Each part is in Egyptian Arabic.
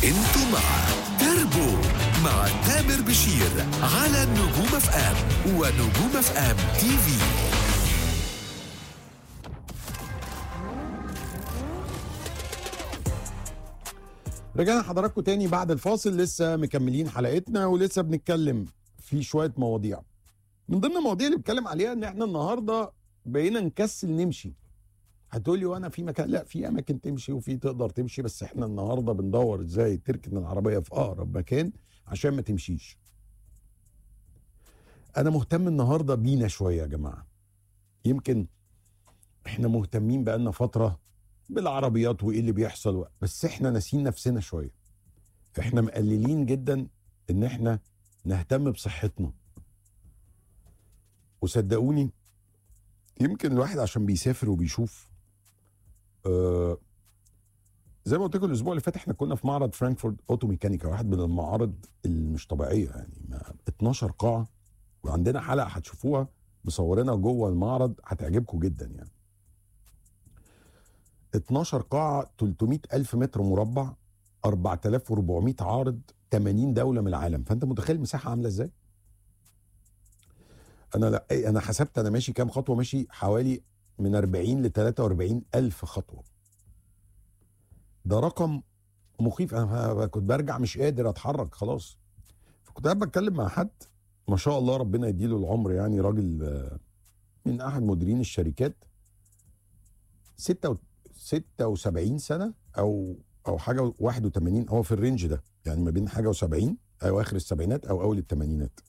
انتوا مع تربو مع تامر بشير على نجوم اف ام ونجوم اف ام تي في رجعنا حضراتكم تاني بعد الفاصل لسه مكملين حلقتنا ولسه بنتكلم في شويه مواضيع من ضمن المواضيع اللي بنتكلم عليها ان احنا النهارده بقينا نكسل نمشي هتقولي وانا في مكان لا في اماكن تمشي وفي تقدر تمشي بس احنا النهارده بندور ازاي تركن العربيه في اقرب مكان عشان ما تمشيش انا مهتم النهارده بينا شويه يا جماعه يمكن احنا مهتمين بقالنا فتره بالعربيات وايه اللي بيحصل بس احنا ناسيين نفسنا شويه احنا مقللين جدا ان احنا نهتم بصحتنا وصدقوني يمكن الواحد عشان بيسافر وبيشوف آه زي ما قلت لكم الاسبوع اللي فات احنا كنا في معرض فرانكفورت اوتو ميكانيكا واحد من المعارض المش طبيعيه يعني ما 12 قاعه وعندنا حلقه هتشوفوها مصورينها جوه المعرض هتعجبكم جدا يعني 12 قاعة 300 ألف متر مربع 4400 عارض 80 دولة من العالم فأنت متخيل المساحة عاملة إزاي؟ أنا لا أنا حسبت أنا ماشي كام خطوة ماشي حوالي من 40 ل 43 ألف خطوة ده رقم مخيف أنا كنت برجع مش قادر أتحرك خلاص فكنت قاعد بتكلم مع حد ما شاء الله ربنا يديله العمر يعني راجل آه، من أحد مديرين الشركات ستة 76 سنه او او حاجه 81 هو في الرينج ده يعني ما بين حاجه و70 او اخر السبعينات او اول الثمانينات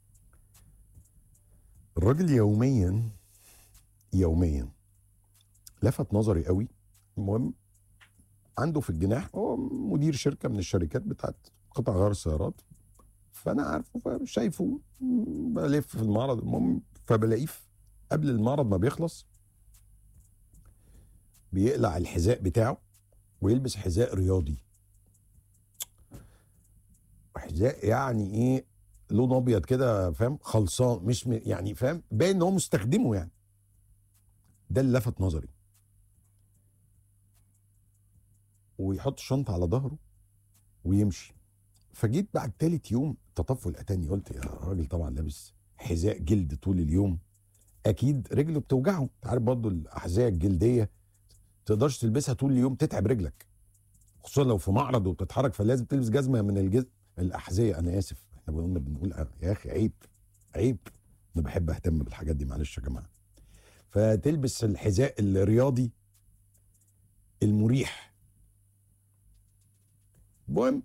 الراجل يوميا يوميا لفت نظري قوي المهم عنده في الجناح هو مدير شركه من الشركات بتاعت قطع غيار السيارات فانا عارفه شايفه بلف في المعرض المهم فبلاقيه قبل المعرض ما بيخلص بيقلع الحذاء بتاعه ويلبس حذاء رياضي حذاء يعني ايه لون ابيض كده فاهم خلصان مش م... يعني فاهم باين ان هو مستخدمه يعني ده اللي لفت نظري ويحط الشنطه على ظهره ويمشي فجيت بعد تالت يوم تطفل اتاني قلت يا راجل طبعا لابس حذاء جلد طول اليوم اكيد رجله بتوجعه انت عارف برضه الاحذيه الجلديه تقدرش تلبسها طول اليوم تتعب رجلك خصوصا لو في معرض وبتتحرك فلازم تلبس جزمه من الجزم الاحذيه انا اسف احنا قلنا بنقول يا اخي عيب عيب انا بحب اهتم بالحاجات دي معلش يا جماعه فتلبس الحذاء الرياضي المريح المهم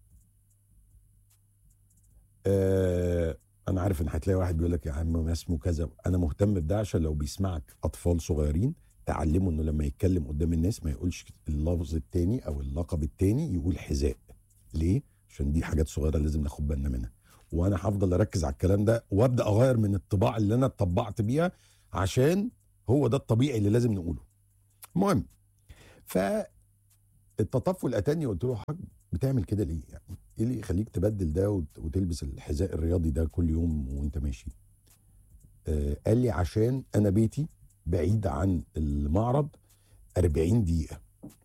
آه انا عارف ان هتلاقي واحد بيقول لك يا عم ما اسمه كذا انا مهتم بده عشان لو بيسمعك اطفال صغيرين تعلمه انه لما يتكلم قدام الناس ما يقولش اللفظ التاني او اللقب التاني يقول حذاء ليه عشان دي حاجات صغيره لازم ناخد بالنا منها وانا هفضل اركز على الكلام ده وابدا اغير من الطباع اللي انا اتطبعت بيها عشان هو ده الطبيعي اللي لازم نقوله المهم ف التطفل اتاني قلت له حاج بتعمل كده ليه يعني ايه اللي يخليك تبدل ده وت- وتلبس الحذاء الرياضي ده كل يوم وانت ماشي آه قال لي عشان انا بيتي بعيد عن المعرض 40 دقيقة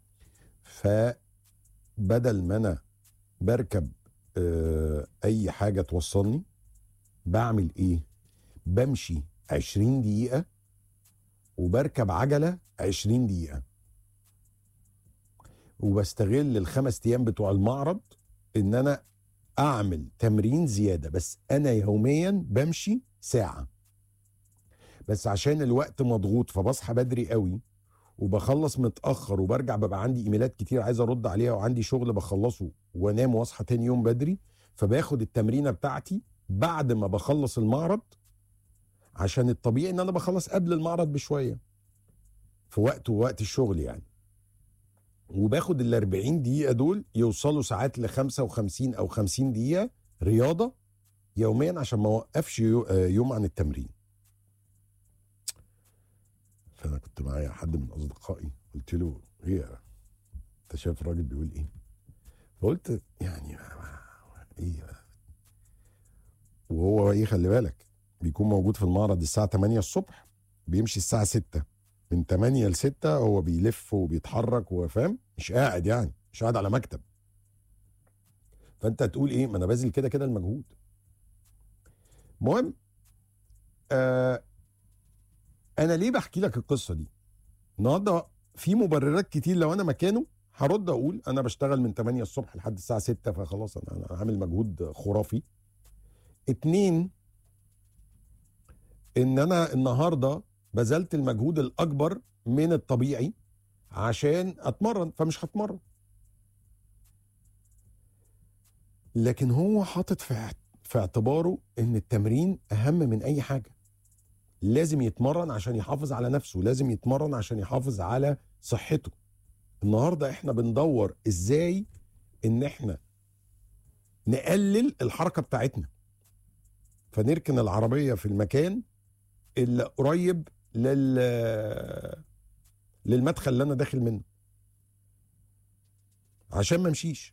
فبدل ما أنا بركب آه، أي حاجة توصلني بعمل إيه؟ بمشي 20 دقيقة وبركب عجلة 20 دقيقة وبستغل الخمس أيام بتوع المعرض إن أنا أعمل تمرين زيادة بس أنا يوميا بمشي ساعة بس عشان الوقت مضغوط فبصحى بدري قوي وبخلص متاخر وبرجع ببقى عندي ايميلات كتير عايز ارد عليها وعندي شغل بخلصه وانام واصحى تاني يوم بدري فباخد التمرينه بتاعتي بعد ما بخلص المعرض عشان الطبيعي ان انا بخلص قبل المعرض بشويه في وقت ووقت الشغل يعني وباخد ال 40 دقيقه دول يوصلوا ساعات ل 55 او 50 دقيقه رياضه يوميا عشان ما اوقفش يو- آه، يوم عن التمرين فانا كنت معايا حد من اصدقائي قلت له ايه انت شايف الراجل بيقول ايه فقلت يعني ايه وهو ايه خلي بالك بيكون موجود في المعرض الساعه 8 الصبح بيمشي الساعه 6 من 8 ل 6 هو بيلف وبيتحرك وفاهم مش قاعد يعني مش قاعد على مكتب فانت هتقول ايه ما انا باذل كده كده المجهود المهم آه انا ليه بحكي لك القصه دي النهارده في مبررات كتير لو انا مكانه هرد اقول انا بشتغل من 8 الصبح لحد الساعه 6 فخلاص انا أنا عامل مجهود خرافي اتنين ان انا النهارده بذلت المجهود الاكبر من الطبيعي عشان اتمرن فمش هتمرن لكن هو حاطط في اعت- في اعتباره ان التمرين اهم من اي حاجه لازم يتمرن عشان يحافظ على نفسه لازم يتمرن عشان يحافظ على صحته النهارده احنا بندور ازاي ان احنا نقلل الحركه بتاعتنا فنركن العربيه في المكان اللي قريب لل للمدخل اللي انا داخل منه عشان ما امشيش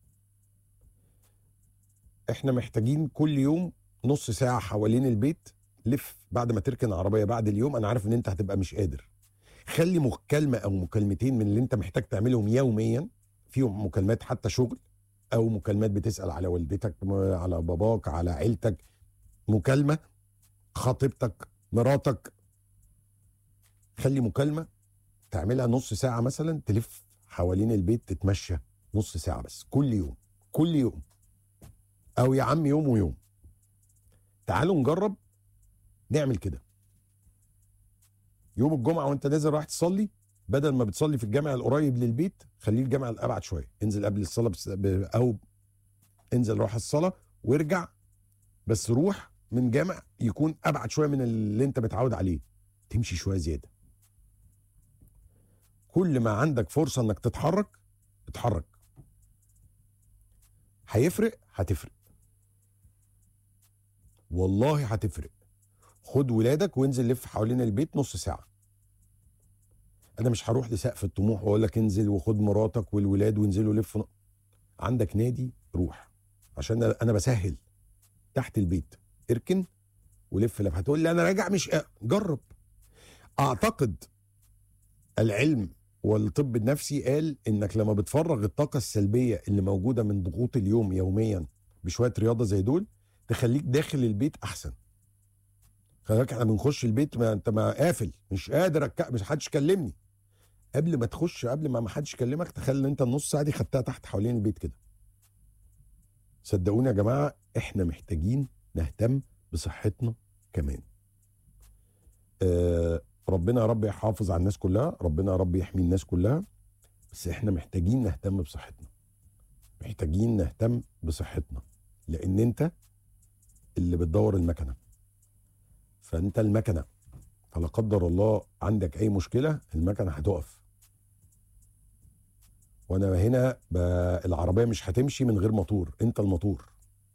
احنا محتاجين كل يوم نص ساعه حوالين البيت لف بعد ما تركن العربيه بعد اليوم انا عارف ان انت هتبقى مش قادر خلي مكالمه او مكالمتين من اللي انت محتاج تعملهم يوميا فيهم مكالمات حتى شغل او مكالمات بتسال على والدتك م- على باباك على عيلتك مكالمه خطيبتك مراتك خلي مكالمه تعملها نص ساعه مثلا تلف حوالين البيت تتمشى نص ساعه بس كل يوم كل يوم او يا عم يوم ويوم تعالوا نجرب نعمل كده يوم الجمعه وانت نازل رايح تصلي بدل ما بتصلي في الجامع القريب للبيت خليه الجامع الابعد شويه انزل قبل الصلاه بس ب- او انزل روح الصلاه وارجع بس روح من جامع يكون ابعد شويه من اللي انت متعود عليه تمشي شويه زياده كل ما عندك فرصه انك تتحرك اتحرك هيفرق هتفرق والله هتفرق خد ولادك وانزل لف حوالين البيت نص ساعه انا مش هروح لسقف الطموح واقول لك انزل وخد مراتك والولاد وانزلوا لفوا عندك نادي روح عشان انا بسهل تحت البيت اركن ولف لف هتقول لي انا راجع مش قا- جرب اعتقد العلم والطب النفسي قال انك لما بتفرغ الطاقه السلبيه اللي موجوده من ضغوط اليوم يوميا بشويه رياضه زي دول تخليك داخل البيت احسن خلي بالك احنا بنخش البيت ما انت ما قافل مش قادر أك... مش حدش كلمني قبل ما تخش قبل ما ما حدش يكلمك تخيل ان انت النص ساعه دي خدتها تحت حوالين البيت كده صدقوني يا جماعه احنا محتاجين نهتم بصحتنا كمان آه ربنا يا رب يحافظ على الناس كلها ربنا يا رب يحمي الناس كلها بس احنا محتاجين نهتم بصحتنا محتاجين نهتم بصحتنا لان انت اللي بتدور المكنه فانت المكنه فلا قدر الله عندك اي مشكله المكنه هتقف وانا هنا ب... العربيه مش هتمشي من غير موتور انت الموتور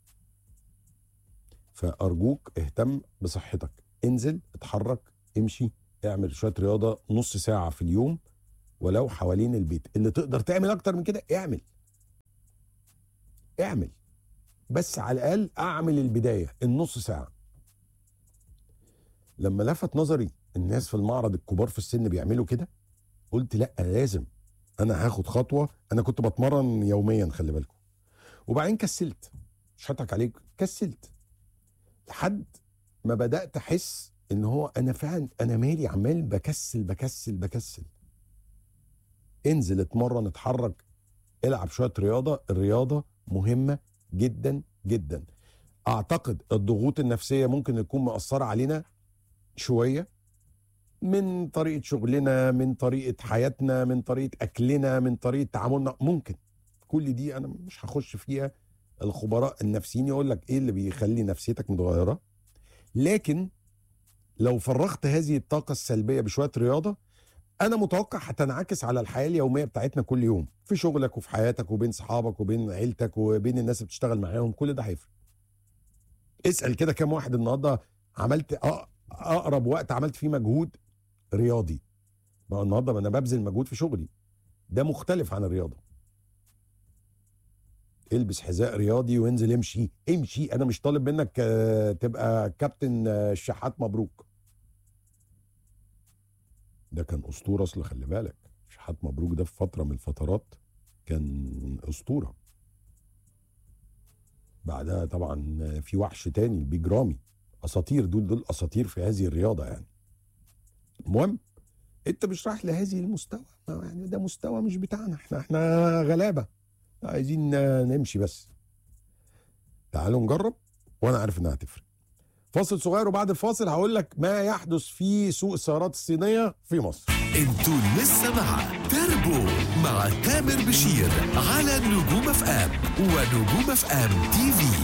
فارجوك اهتم بصحتك انزل اتحرك امشي اعمل شويه رياضه نص ساعه في اليوم ولو حوالين البيت اللي تقدر تعمل اكتر من كده اعمل اعمل بس على الاقل اعمل البدايه النص ساعه لما لفت نظري الناس في المعرض الكبار في السن بيعملوا كده قلت لا لازم انا هاخد خطوه انا كنت بتمرن يوميا خلي بالكم وبعدين كسلت مش هضحك عليك كسلت لحد ما بدات احس ان هو انا فعلا انا مالي عمال بكسل بكسل بكسل انزل اتمرن اتحرك العب شويه رياضه الرياضه مهمه جدا جدا اعتقد الضغوط النفسيه ممكن تكون مأثره علينا شويه من طريقه شغلنا من طريقه حياتنا من طريقه اكلنا من طريقه تعاملنا ممكن كل دي انا مش هخش فيها الخبراء النفسيين يقول لك ايه اللي بيخلي نفسيتك متغيره لكن لو فرغت هذه الطاقه السلبيه بشويه رياضه انا متوقع هتنعكس على الحياه اليوميه بتاعتنا كل يوم في شغلك وفي حياتك وبين صحابك وبين عيلتك وبين الناس اللي بتشتغل معاهم كل ده هيفرق اسال كده كام واحد النهارده عملت أ- اقرب وقت عملت فيه مجهود رياضي ما هو النهارده ما انا ببذل مجهود في شغلي ده مختلف عن الرياضه البس حذاء رياضي وانزل امشي امشي انا مش طالب منك آه، تبقى كابتن آه، الشحات مبروك ده كان اسطوره اصل خلي بالك شحات مبروك ده في فتره من الفترات كان اسطوره بعدها طبعا في وحش تاني البيج رامي اساطير دول دول اساطير في هذه الرياضه يعني المهم انت مش رايح لهذه المستوى يعني ده مستوى مش بتاعنا احنا احنا غلابه عايزين نمشي بس تعالوا نجرب وانا عارف انها هتفرق فاصل صغير وبعد الفاصل هقول لك ما يحدث في سوق السيارات الصينيه في مصر انتوا لسه مع تربو مع تامر بشير على نجوم اف ام ونجوم اف ام تي في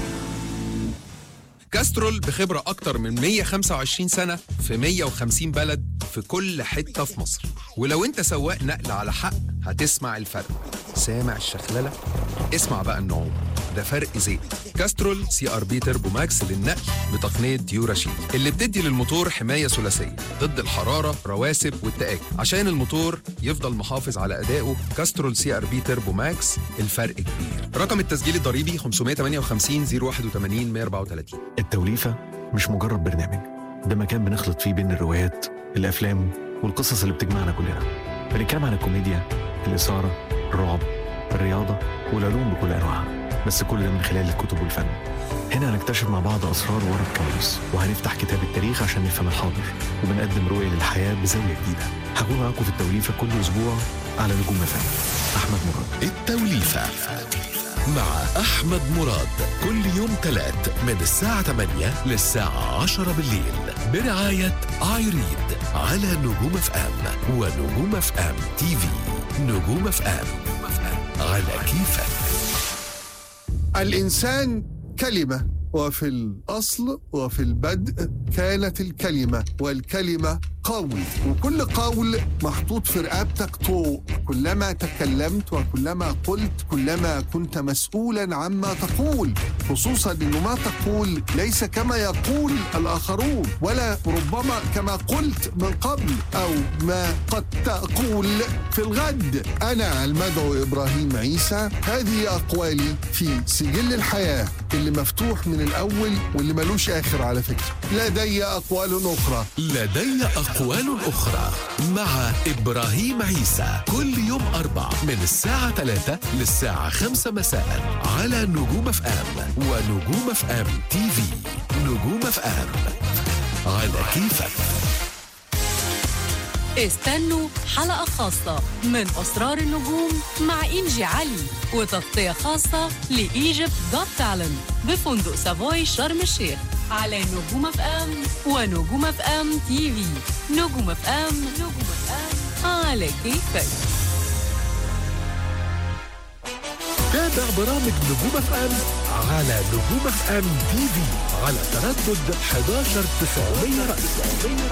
كاسترول بخبرة أكتر من 125 سنة في 150 بلد في كل حتة في مصر ولو أنت سواق نقل على حق هتسمع الفرق سامع الشخللة؟ اسمع بقى النعوم ده فرق زيت كاسترول سي ار بي تربو ماكس للنقل بتقنية ديوراشيل اللي بتدي للموتور حماية ثلاثية ضد الحرارة رواسب والتآكل عشان الموتور يفضل محافظ على أدائه كاسترول سي ار بي تربو ماكس الفرق كبير رقم التسجيل الضريبي 558 081 134 التوليفة مش مجرد برنامج ده مكان بنخلط فيه بين الروايات الأفلام والقصص اللي بتجمعنا كلنا بنتكلم عن الكوميديا الإثارة الرعب الرياضة والعلوم بكل أنواعها بس كل ده من خلال الكتب والفن هنا هنكتشف مع بعض أسرار ورا الكواليس وهنفتح كتاب التاريخ عشان نفهم الحاضر وبنقدم رؤية للحياة بزاوية جديدة هكون معاكم في التوليفة كل أسبوع على نجوم فن أحمد مراد التوليفة مع أحمد مراد كل يوم تلات من الساعة 8 للساعة 10 بالليل برعاية ايريد على نجوم اف ام ونجوم اف ام تي في نجوم اف ام على كيفك الإنسان كلمة وفي الأصل وفي البدء كانت الكلمة والكلمة قول وكل قول محطوط في رقبتك طوق كلما تكلمت وكلما قلت كلما كنت مسؤولا عما تقول خصوصا أنه ما تقول ليس كما يقول الآخرون ولا ربما كما قلت من قبل أو ما قد تقول في الغد أنا المدعو إبراهيم عيسى هذه أقوالي في سجل الحياة اللي مفتوح من الأول واللي ملوش آخر على فكرة لدي أقوال أخرى لدي أقوال أخرى مع إبراهيم عيسى كل يوم أربع من الساعة 3 للساعة 5 مساء على نجوم اف ام ونجوم اف ام تي في نجوم اف ام على كيفك استنوا حلقة خاصة من أسرار النجوم مع إنجي علي وتغطية خاصة لإيجيبت جوت تالنت بفندق سافوي شرم الشيخ على نجوم اف ام ونجوم اف ام تي في نجوم اف ام نجوم اف ام على كيفك تابع برامج نجوم اف ام على نجوم اف ام تي في على تردد 11 900 رأس